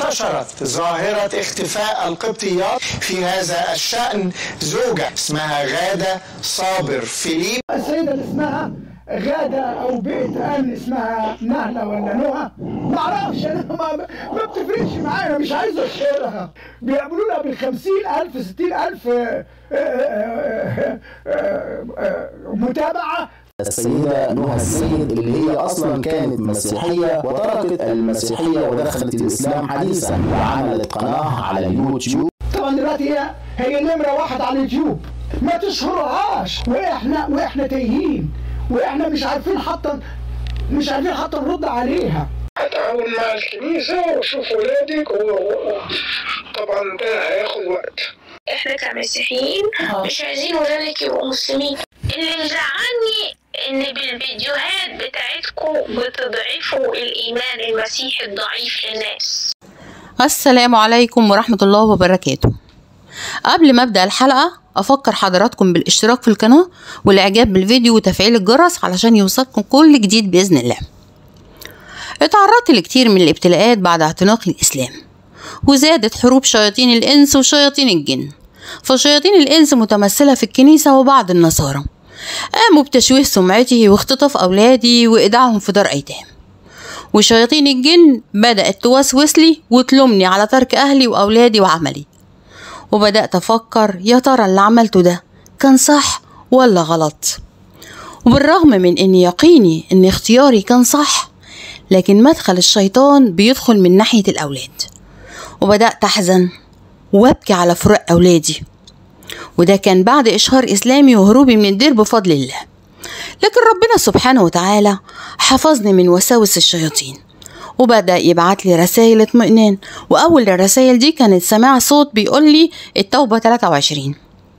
انتشرت ظاهرة اختفاء القبطيات في هذا الشأن زوجة اسمها غادة صابر فيليب السيدة اللي اسمها غادة أو بيت أن اسمها نهلة ولا نهى ما أعرفش أنا ما, ما بتفرقش معايا أنا مش عايز أشهرها بيعملوا لها بالخمسين ألف ستين ألف آه، آه، آه، آه، متابعة السيدة نهى السيد اللي هي أصلا كانت مسيحية وتركت المسيحية ودخلت الإسلام حديثا وعملت قناة على اليوتيوب طبعا دلوقتي هي هي نمرة واحد على اليوتيوب ما تشهرهاش واحنا واحنا تايهين واحنا مش عارفين حتى مش عارفين حتى نرد عليها هتعاون مع الكنيسة وشوف ولادك وطبعا ده هياخد وقت احنا كمسيحيين مش عايزين ولادك يبقوا مسلمين اللي مزعلني ان بالفيديوهات بتاعتكم بتضعفوا الايمان المسيحي الضعيف للناس السلام عليكم ورحمة الله وبركاته قبل ما أبدأ الحلقة أفكر حضراتكم بالاشتراك في القناة والإعجاب بالفيديو وتفعيل الجرس علشان يوصلكم كل جديد بإذن الله اتعرضت لكتير من الابتلاءات بعد اعتناق الإسلام وزادت حروب شياطين الإنس وشياطين الجن فشياطين الإنس متمثلة في الكنيسة وبعض النصارى قاموا بتشويه سمعتي واختطاف أولادي وإيداعهم في دار أيتام وشياطين الجن بدأت توسوس لي وتلومني على ترك أهلي وأولادي وعملي وبدأت أفكر يا ترى اللي عملته ده كان صح ولا غلط وبالرغم من إن يقيني إن اختياري كان صح لكن مدخل الشيطان بيدخل من ناحية الأولاد وبدأت أحزن وأبكي على فراق أولادي وده كان بعد إشهار إسلامي وهروبي من الدير بفضل الله لكن ربنا سبحانه وتعالى حفظني من وساوس الشياطين وبدأ يبعت لي رسائل اطمئنان وأول الرسائل دي كانت سماع صوت بيقول لي التوبة 23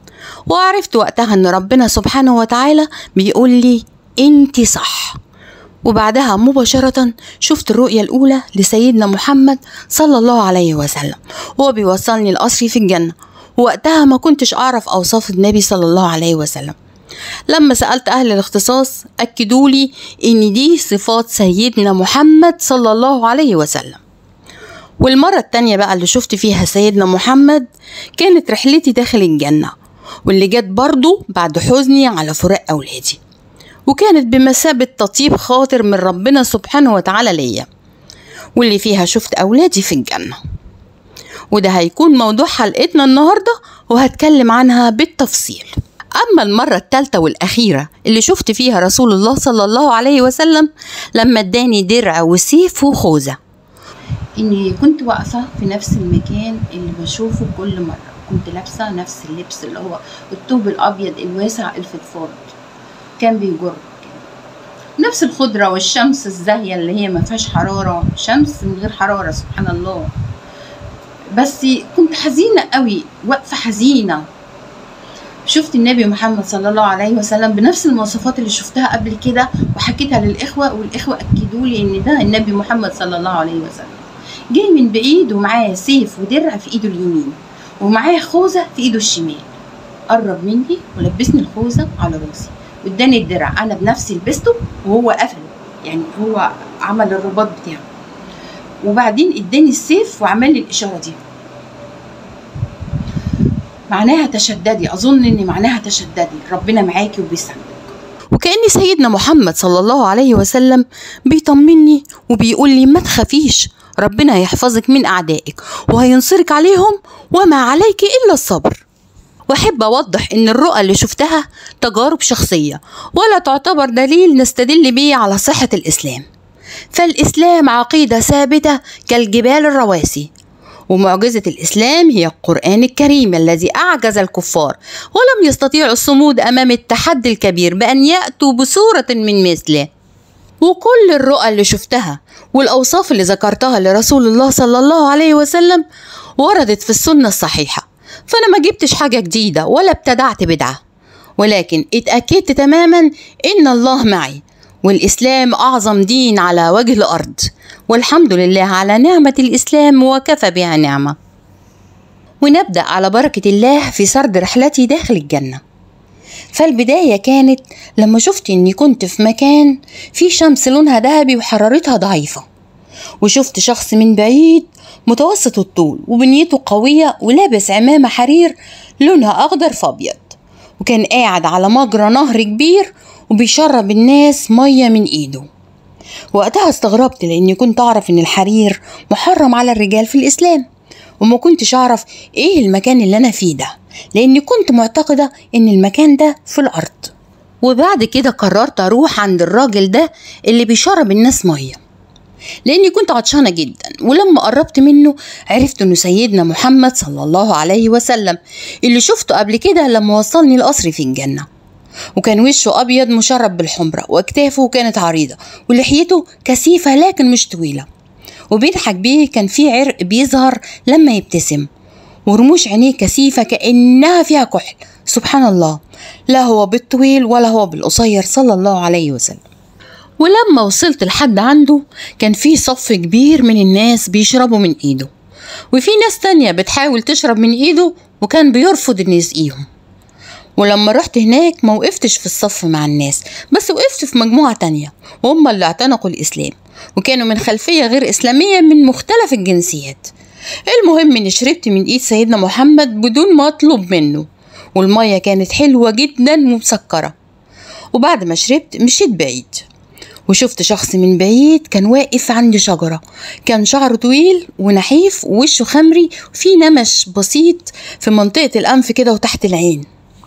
وعرفت وقتها إن ربنا سبحانه وتعالى بيقول لي أنت صح وبعدها مباشرة شفت الرؤية الأولى لسيدنا محمد صلى الله عليه وسلم وهو بيوصلني لقصري في الجنة وقتها ما كنتش أعرف أوصاف النبي صلى الله عليه وسلم لما سألت أهل الاختصاص أكدوا لي إن دي صفات سيدنا محمد صلى الله عليه وسلم والمرة التانية بقى اللي شفت فيها سيدنا محمد كانت رحلتي داخل الجنة واللي جت برضو بعد حزني على فراق أولادي وكانت بمثابة تطيب خاطر من ربنا سبحانه وتعالى ليا واللي فيها شفت أولادي في الجنة وده هيكون موضوع حلقتنا النهاردة وهتكلم عنها بالتفصيل أما المرة التالتة والأخيرة اللي شفت فيها رسول الله صلى الله عليه وسلم لما اداني درع وسيف وخوذة إني كنت واقفة في نفس المكان اللي بشوفه كل مرة كنت لابسة نفس اللبس اللي هو الثوب الأبيض الواسع الفضفاض كان بيجر كده. نفس الخضرة والشمس الزاهية اللي هي ما فيهاش حرارة شمس من غير حرارة سبحان الله بس كنت حزينة قوي واقفة حزينة شفت النبي محمد صلى الله عليه وسلم بنفس المواصفات اللي شفتها قبل كده وحكيتها للإخوة والإخوة أكدوا لي إن ده النبي محمد صلى الله عليه وسلم جاي من بعيد ومعاه سيف ودرع في إيده اليمين ومعاه خوذة في إيده الشمال قرب مني ولبسني الخوذة على راسي واداني الدرع أنا بنفسي لبسته وهو قفل يعني هو عمل الرباط بتاعه وبعدين اداني السيف وعمل لي الإشارة دي معناها تشددي اظن ان معناها تشددي ربنا معاكي وبيساعدك وكأن سيدنا محمد صلى الله عليه وسلم بيطمني وبيقول لي ما تخافيش ربنا هيحفظك من أعدائك وهينصرك عليهم وما عليك إلا الصبر وأحب أوضح إن الرؤى اللي شفتها تجارب شخصية ولا تعتبر دليل نستدل بيه على صحة الإسلام فالإسلام عقيدة ثابتة كالجبال الرواسي ومعجزة الإسلام هي القرآن الكريم الذي أعجز الكفار ولم يستطيعوا الصمود أمام التحدي الكبير بأن يأتوا بصورة من مثله وكل الرؤى اللي شفتها والأوصاف اللي ذكرتها لرسول الله صلى الله عليه وسلم وردت في السنة الصحيحة فأنا ما جبتش حاجة جديدة ولا ابتدعت بدعة ولكن اتأكدت تماما إن الله معي والإسلام أعظم دين على وجه الأرض والحمد لله على نعمة الإسلام وكفى بها نعمة ونبدأ على بركة الله في سرد رحلتي داخل الجنة فالبداية كانت لما شفت إني كنت في مكان فيه شمس لونها ذهبي وحرارتها ضعيفة وشفت شخص من بعيد متوسط الطول وبنيته قوية ولابس عمامة حرير لونها أخضر في أبيض وكان قاعد على مجرى نهر كبير وبيشرب الناس مية من إيده وقتها استغربت لأني كنت أعرف إن الحرير محرم على الرجال في الإسلام وما كنتش أعرف إيه المكان اللي أنا فيه ده لأني كنت معتقدة إن المكان ده في الأرض وبعد كده قررت أروح عند الراجل ده اللي بيشرب الناس مية لأني كنت عطشانة جدا ولما قربت منه عرفت إنه سيدنا محمد صلى الله عليه وسلم اللي شفته قبل كده لما وصلني القصر في الجنة وكان وشه أبيض مشرب بالحمرة وأكتافه كانت عريضة ولحيته كثيفة لكن مش طويلة وبيضحك بيه كان فيه عرق بيظهر لما يبتسم ورموش عينيه كثيفة كأنها فيها كحل سبحان الله لا هو بالطويل ولا هو بالقصير صلى الله عليه وسلم ولما وصلت لحد عنده كان في صف كبير من الناس بيشربوا من ايده وفي ناس تانية بتحاول تشرب من ايده وكان بيرفض ان يسقيهم ولما رحت هناك ما وقفتش في الصف مع الناس بس وقفت في مجموعة تانية وهم اللي اعتنقوا الإسلام وكانوا من خلفية غير إسلامية من مختلف الجنسيات المهم إني شربت من إيد سيدنا محمد بدون ما أطلب منه والمية كانت حلوة جدا ومسكرة وبعد ما شربت مشيت بعيد وشفت شخص من بعيد كان واقف عند شجرة كان شعره طويل ونحيف ووشه خمري وفي نمش بسيط في منطقة الأنف كده وتحت العين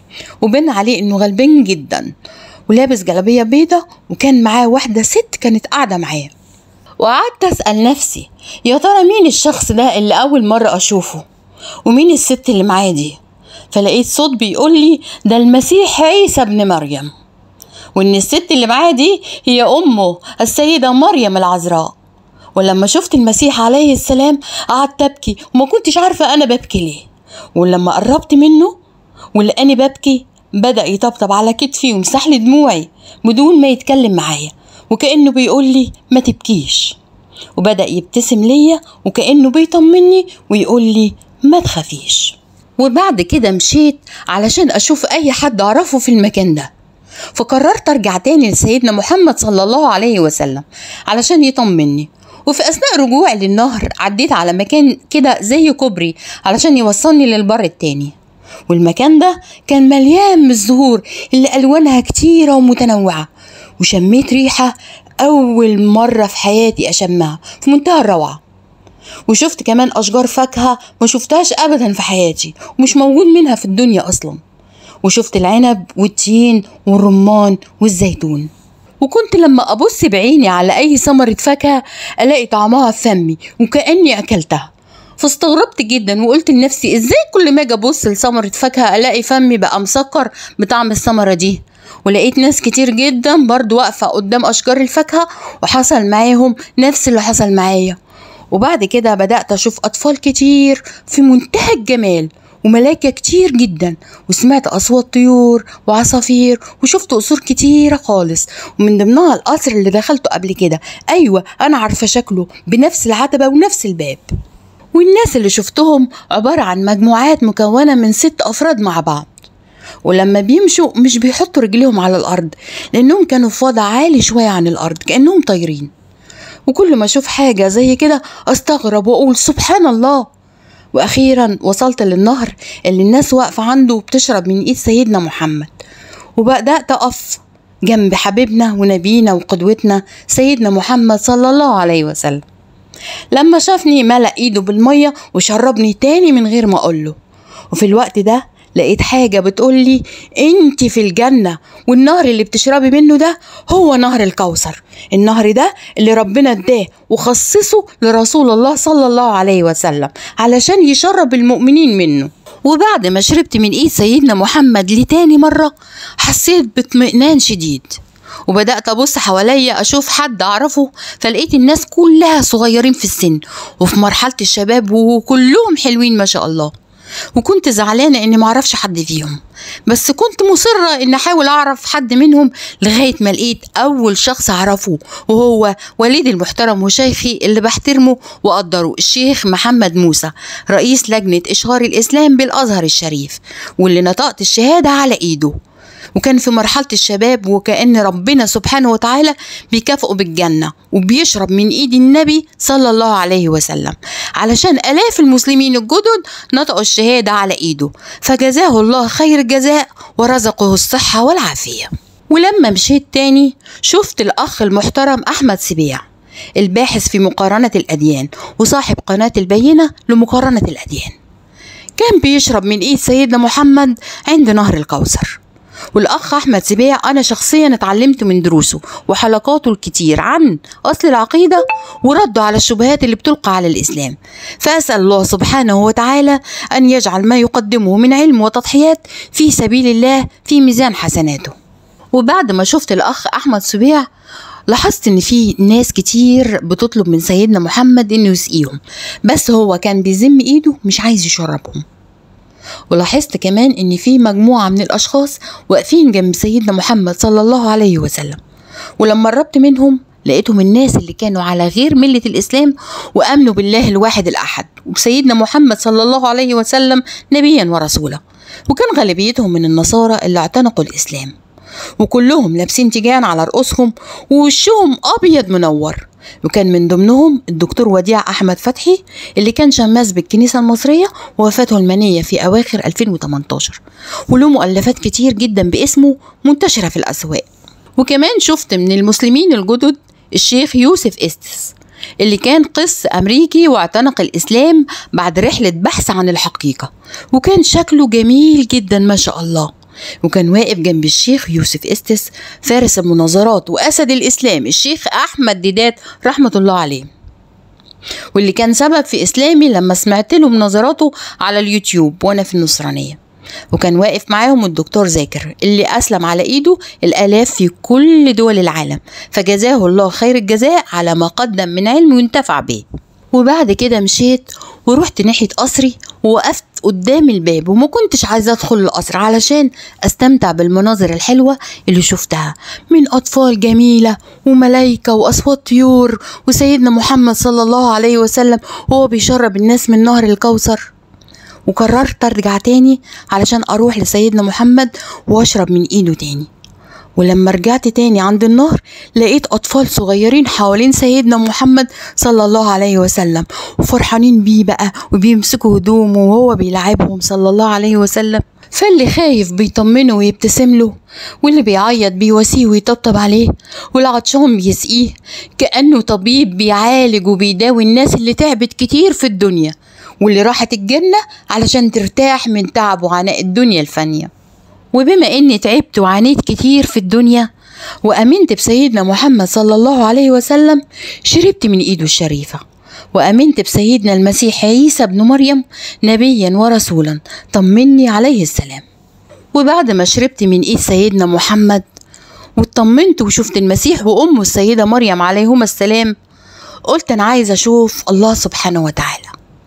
وبان عليه إنه غلبان جدا ولابس جلابية بيضة وكان معاه واحدة ست كانت قاعدة معاه وقعدت أسأل نفسي يا ترى مين الشخص ده اللي أول مرة أشوفه ومين الست اللي معاه دي فلقيت صوت بيقول لي ده المسيح عيسى ابن مريم وإن الست اللي معاه دي هي أمه السيدة مريم العذراء ولما شفت المسيح عليه السلام قعدت أبكي وما كنتش عارفة أنا ببكي ليه ولما قربت منه ولقاني ببكي بدأ يطبطب على كتفي ومسح لي دموعي بدون ما يتكلم معايا وكأنه بيقول لي ما تبكيش وبدأ يبتسم ليا وكأنه بيطمني ويقول لي ما تخافيش وبعد كده مشيت علشان أشوف أي حد أعرفه في المكان ده فقررت أرجع تاني لسيدنا محمد صلى الله عليه وسلم علشان يطمني وفي أثناء رجوعي للنهر عديت على مكان كده زي كوبري علشان يوصلني للبر التاني والمكان ده كان مليان من الزهور اللي ألوانها كتيرة ومتنوعة وشميت ريحة أول مرة في حياتي أشمها في منتهى الروعة وشفت كمان أشجار فاكهة ما شفتهاش أبدا في حياتي ومش موجود منها في الدنيا أصلا وشفت العنب والتين والرمان والزيتون وكنت لما أبص بعيني على أي ثمرة فاكهة ألاقي طعمها في فمي وكأني أكلتها فاستغربت جدا وقلت لنفسي ازاي كل ما اجي ابص لثمرة فاكهة الاقي فمي بقى مسكر بطعم الثمرة دي ولقيت ناس كتير جدا برضو واقفة قدام أشجار الفاكهة وحصل معاهم نفس اللي حصل معايا وبعد كده بدأت أشوف أطفال كتير في منتهى الجمال وملايكة كتير جدا وسمعت أصوات طيور وعصافير وشفت قصور كتيرة خالص ومن ضمنها القصر اللي دخلته قبل كده أيوة أنا عارفة شكله بنفس العتبة ونفس الباب والناس اللي شفتهم عبارة عن مجموعات مكونة من ست أفراد مع بعض ولما بيمشوا مش بيحطوا رجليهم على الأرض لأنهم كانوا في وضع عالي شوية عن الأرض كأنهم طايرين وكل ما أشوف حاجة زي كده أستغرب وأقول سبحان الله وأخيرا وصلت للنهر اللي الناس واقفة عنده وبتشرب من إيد سيدنا محمد وبدأت أقف جنب حبيبنا ونبينا وقدوتنا سيدنا محمد صلى الله عليه وسلم لما شافني ملأ ايده بالمية وشربني تاني من غير ما اقوله وفي الوقت ده لقيت حاجة بتقولي انت في الجنة والنهر اللي بتشربي منه ده هو نهر الكوثر النهر ده اللي ربنا اداه وخصصه لرسول الله صلى الله عليه وسلم علشان يشرب المؤمنين منه وبعد ما شربت من ايد سيدنا محمد لتاني مرة حسيت باطمئنان شديد وبدأت أبص حواليا أشوف حد أعرفه فلقيت الناس كلها صغيرين في السن وفي مرحلة الشباب وكلهم حلوين ما شاء الله وكنت زعلانة إني معرفش حد فيهم بس كنت مصرة إن أحاول أعرف حد منهم لغاية ما لقيت أول شخص أعرفه وهو والدي المحترم وشيخي اللي بحترمه وأقدره الشيخ محمد موسى رئيس لجنة إشهار الإسلام بالأزهر الشريف واللي نطقت الشهادة على إيده وكان في مرحلة الشباب وكأن ربنا سبحانه وتعالى بيكافئه بالجنة وبيشرب من إيد النبي صلى الله عليه وسلم علشان آلاف المسلمين الجدد نطقوا الشهادة على إيده فجزاه الله خير الجزاء ورزقه الصحة والعافية ولما مشيت تاني شفت الأخ المحترم أحمد سبيع الباحث في مقارنة الأديان وصاحب قناة البينة لمقارنة الأديان كان بيشرب من ايد سيدنا محمد عند نهر الكوثر والاخ احمد سبيع انا شخصيا اتعلمت من دروسه وحلقاته الكتير عن اصل العقيده ورده على الشبهات اللي بتلقى على الاسلام فاسال الله سبحانه وتعالى ان يجعل ما يقدمه من علم وتضحيات في سبيل الله في ميزان حسناته وبعد ما شفت الاخ احمد سبيع لاحظت ان في ناس كتير بتطلب من سيدنا محمد انه يسقيهم بس هو كان بيذم ايده مش عايز يشربهم ولاحظت كمان ان في مجموعه من الاشخاص واقفين جنب سيدنا محمد صلى الله عليه وسلم ولما قربت منهم لقيتهم الناس اللي كانوا على غير ملة الإسلام وآمنوا بالله الواحد الأحد وبسيدنا محمد صلى الله عليه وسلم نبيا ورسولا وكان غالبيتهم من النصارى اللي اعتنقوا الإسلام وكلهم لابسين تيجان على رؤوسهم ووشهم أبيض منور وكان من ضمنهم الدكتور وديع أحمد فتحي اللي كان شماس بالكنيسة المصرية ووفاته المنية في أواخر 2018 وله مؤلفات كتير جدا باسمه منتشرة في الأسواق وكمان شفت من المسلمين الجدد الشيخ يوسف استس اللي كان قس أمريكي واعتنق الإسلام بعد رحلة بحث عن الحقيقة وكان شكله جميل جدا ما شاء الله وكان واقف جنب الشيخ يوسف استس فارس المناظرات وأسد الإسلام الشيخ أحمد ديدات رحمة الله عليه واللي كان سبب في إسلامي لما سمعت له مناظراته على اليوتيوب وأنا في النصرانية وكان واقف معاهم الدكتور زاكر اللي أسلم على إيده الآلاف في كل دول العالم فجزاه الله خير الجزاء على ما قدم من علم ينتفع به وبعد كده مشيت ورحت ناحية قصري ووقفت قدام الباب وما كنتش عايزة أدخل القصر علشان أستمتع بالمناظر الحلوة اللي شفتها من أطفال جميلة وملايكة وأصوات طيور وسيدنا محمد صلى الله عليه وسلم وهو بيشرب الناس من نهر الكوثر وقررت أرجع تاني علشان أروح لسيدنا محمد وأشرب من إيده تاني ولما رجعت تاني عند النهر لقيت أطفال صغيرين حوالين سيدنا محمد صلى الله عليه وسلم وفرحانين بيه بقى وبيمسكوا هدومه وهو بيلعبهم صلى الله عليه وسلم فاللي خايف بيطمنه ويبتسم له واللي بيعيط بيواسيه ويطبطب عليه والعطشان بيسقيه كأنه طبيب بيعالج وبيداوي الناس اللي تعبت كتير في الدنيا واللي راحت الجنة علشان ترتاح من تعب وعناء الدنيا الفانية وبما اني تعبت وعانيت كتير في الدنيا وامنت بسيدنا محمد صلى الله عليه وسلم شربت من ايده الشريفه وامنت بسيدنا المسيح عيسى ابن مريم نبيا ورسولا طمني عليه السلام وبعد ما شربت من ايد سيدنا محمد واطمنت وشفت المسيح وامه السيده مريم عليهما السلام قلت انا عايزه اشوف الله سبحانه وتعالى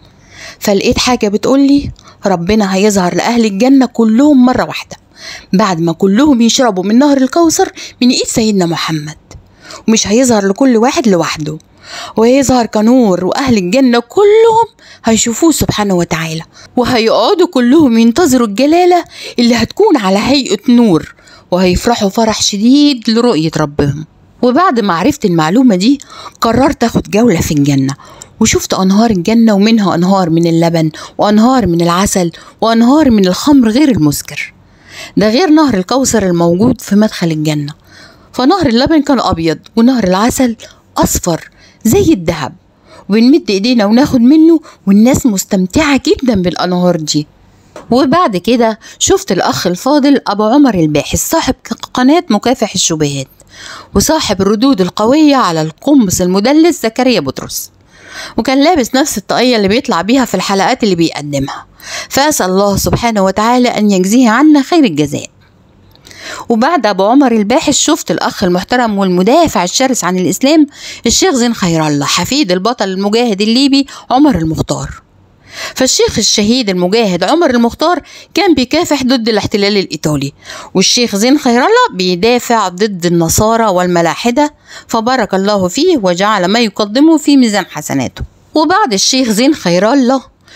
فلقيت حاجه بتقولي ربنا هيظهر لاهل الجنه كلهم مره واحده بعد ما كلهم يشربوا من نهر الكوثر من ايد سيدنا محمد ومش هيظهر لكل واحد لوحده ويظهر كنور واهل الجنه كلهم هيشوفوه سبحانه وتعالى وهيقعدوا كلهم ينتظروا الجلاله اللي هتكون على هيئه نور وهيفرحوا فرح شديد لرؤيه ربهم وبعد ما عرفت المعلومه دي قررت اخد جوله في الجنه وشفت أنهار الجنة ومنها أنهار من اللبن وأنهار من العسل وأنهار من الخمر غير المسكر ده غير نهر الكوثر الموجود في مدخل الجنة فنهر اللبن كان أبيض ونهر العسل أصفر زي الذهب وبنمد إيدينا وناخد منه والناس مستمتعة جدا بالأنهار دي وبعد كده شفت الأخ الفاضل أبو عمر الباحث صاحب قناة مكافح الشبهات وصاحب الردود القوية على القنبس المدلس زكريا بطرس وكان لابس نفس الطاقية اللي بيطلع بيها في الحلقات اللي بيقدمها فأسأل الله سبحانه وتعالى أن يجزيه عنا خير الجزاء وبعد أبو عمر الباحث شفت الأخ المحترم والمدافع الشرس عن الإسلام الشيخ زين خير الله حفيد البطل المجاهد الليبي عمر المختار فالشيخ الشهيد المجاهد عمر المختار كان بيكافح ضد الاحتلال الإيطالي والشيخ زين خير الله بيدافع ضد النصارى والملاحدة فبارك الله فيه وجعل ما يقدمه في ميزان حسناته وبعد الشيخ زين خير الله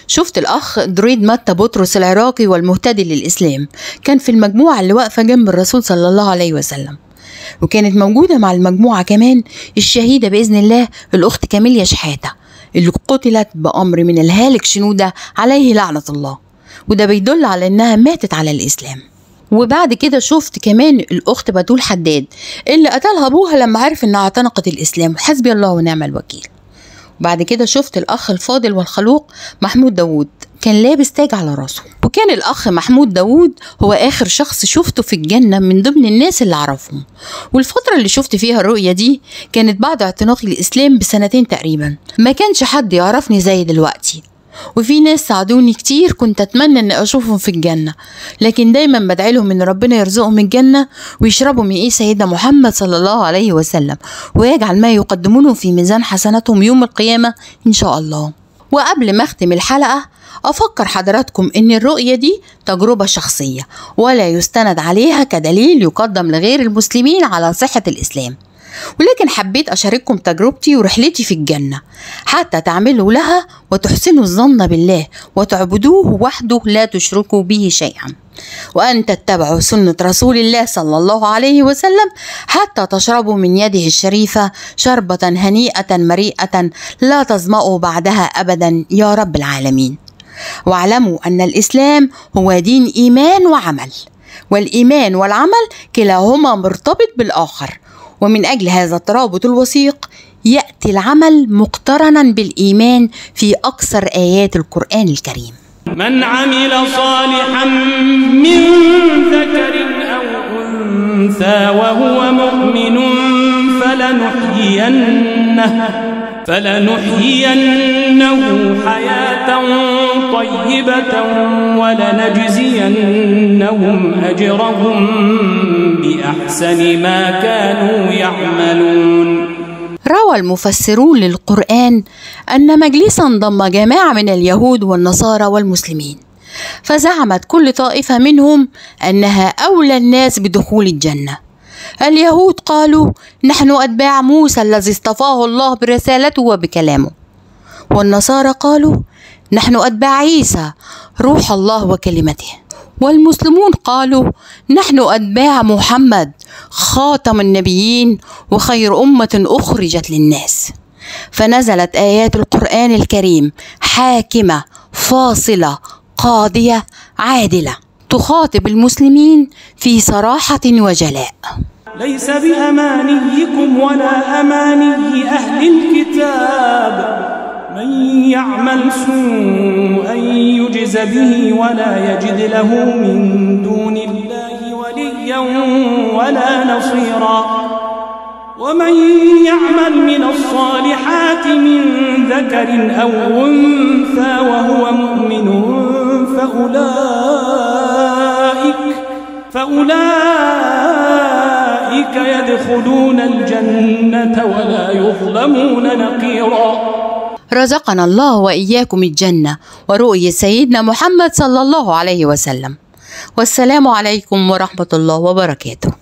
شفت الأخ دريد متى بطرس العراقي والمهتدي للإسلام كان في المجموعة اللي واقفة جنب الرسول صلى الله عليه وسلم وكانت موجودة مع المجموعة كمان الشهيدة بإذن الله الأخت كاميليا شحاتة اللي قتلت بأمر من الهالك شنودة عليه لعنة الله وده بيدل على إنها ماتت على الإسلام وبعد كده شفت كمان الأخت بتول حداد اللي قتلها أبوها لما عرف إنها اعتنقت الإسلام حسبي الله ونعم الوكيل وبعد كده شفت الأخ الفاضل والخلوق محمود داوود كان لابس تاج على راسه وكان الأخ محمود داوود هو آخر شخص شفته في الجنة من ضمن الناس اللي أعرفهم والفترة اللي شفت فيها الرؤية دي كانت بعد اعتناقي الإسلام بسنتين تقريبا ما كانش حد يعرفني زي دلوقتي وفي ناس ساعدوني كتير كنت اتمنى اني اشوفهم في الجنه لكن دايما بدعي لهم ان ربنا يرزقهم الجنه ويشربوا من ايه سيدنا محمد صلى الله عليه وسلم ويجعل ما يقدمونه في ميزان حسناتهم يوم القيامه ان شاء الله وقبل ما اختم الحلقه افكر حضراتكم ان الرؤيه دي تجربه شخصيه ولا يستند عليها كدليل يقدم لغير المسلمين على صحه الاسلام ولكن حبيت أشارككم تجربتي ورحلتي في الجنة حتى تعملوا لها وتحسنوا الظن بالله وتعبدوه وحده لا تشركوا به شيئا وأن تتبعوا سنة رسول الله صلى الله عليه وسلم حتى تشربوا من يده الشريفة شربة هنيئة مريئة لا تظمأوا بعدها أبدا يا رب العالمين واعلموا أن الإسلام هو دين إيمان وعمل والإيمان والعمل كلاهما مرتبط بالآخر ومن أجل هذا الترابط الوثيق يأتي العمل مقترنا بالإيمان في أكثر آيات القرآن الكريم من عمل صالحا من ذكر أو أنثى وهو مؤمن فلنحيينه فلنحيينه حياة طيبة ولنجزينهم أجرهم بأحسن ما كانوا يعملون روى المفسرون للقرآن أن مجلسا ضم جماعة من اليهود والنصارى والمسلمين فزعمت كل طائفة منهم أنها أولى الناس بدخول الجنة اليهود قالوا نحن أتباع موسى الذي اصطفاه الله برسالته وبكلامه والنصارى قالوا نحن أتباع عيسى روح الله وكلمته والمسلمون قالوا نحن أتباع محمد خاتم النبيين وخير أمة أخرجت للناس فنزلت آيات القرآن الكريم حاكمة فاصلة قاضية عادلة تخاطب المسلمين في صراحة وجلاء ليس بأمانيكم ولا أماني أهل الكتاب من يعمل سوءا يجز به ولا يجد له من دون الله وليا ولا نصيرا ومن يعمل من الصالحات من ذكر أو أنثى وهو مؤمن فأولئك فأولئك يدخلون الجنة ولا يظلمون نقيرا رزقنا الله وإياكم الجنة ورؤية سيدنا محمد صلى الله عليه وسلم والسلام عليكم ورحمة الله وبركاته